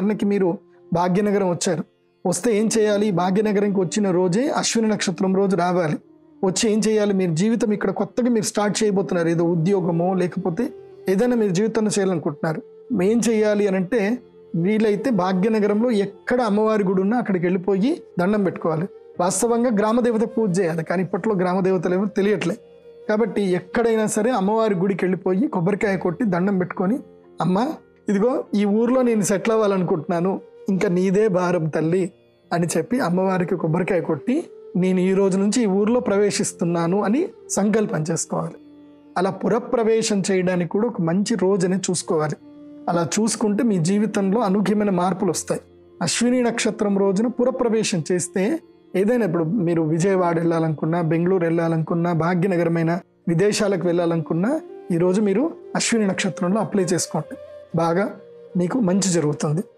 ఉదాహరణకి మీరు భాగ్యనగరం వచ్చారు వస్తే ఏం చేయాలి భాగ్యనగరంకి వచ్చిన రోజే అశ్విని నక్షత్రం రోజు రావాలి వచ్చి ఏం చేయాలి మీరు జీవితం ఇక్కడ కొత్తగా మీరు స్టార్ట్ చేయబోతున్నారు ఏదో ఉద్యోగమో లేకపోతే ఏదైనా మీరు జీవితంలో చేయాలనుకుంటున్నారు ఏం చేయాలి అని అంటే వీలైతే భాగ్యనగరంలో ఎక్కడ అమ్మవారి గుడి ఉన్నా అక్కడికి వెళ్ళిపోయి దండం పెట్టుకోవాలి వాస్తవంగా గ్రామదేవత పూజ చేయాలి కానీ ఇప్పట్లో గ్రామదేవతలు ఎవరు తెలియట్లే కాబట్టి ఎక్కడైనా సరే అమ్మవారి గుడికి వెళ్ళిపోయి కొబ్బరికాయ కొట్టి దండం పెట్టుకొని అమ్మ ఇదిగో ఈ ఊర్లో నేను సెటిల్ అవ్వాలనుకుంటున్నాను ఇంకా నీదే భారం తల్లి అని చెప్పి అమ్మవారికి కొబ్బరికాయ కొట్టి నేను ఈ రోజు నుంచి ఈ ఊర్లో ప్రవేశిస్తున్నాను అని సంకల్పం చేసుకోవాలి అలా పురప్రవేశం చేయడానికి కూడా ఒక మంచి రోజుని చూసుకోవాలి అలా చూసుకుంటే మీ జీవితంలో అనూహ్యమైన మార్పులు వస్తాయి అశ్విని నక్షత్రం రోజున పురప్రవేశం చేస్తే ఏదైనా ఇప్పుడు మీరు విజయవాడ వెళ్ళాలనుకున్నా బెంగళూరు వెళ్ళాలనుకున్నా భాగ్యనగరమైన విదేశాలకు వెళ్ళాలనుకున్నా ఈరోజు మీరు అశ్విని నక్షత్రంలో అప్లై చేసుకోండి బాగా మీకు మంచి జరుగుతుంది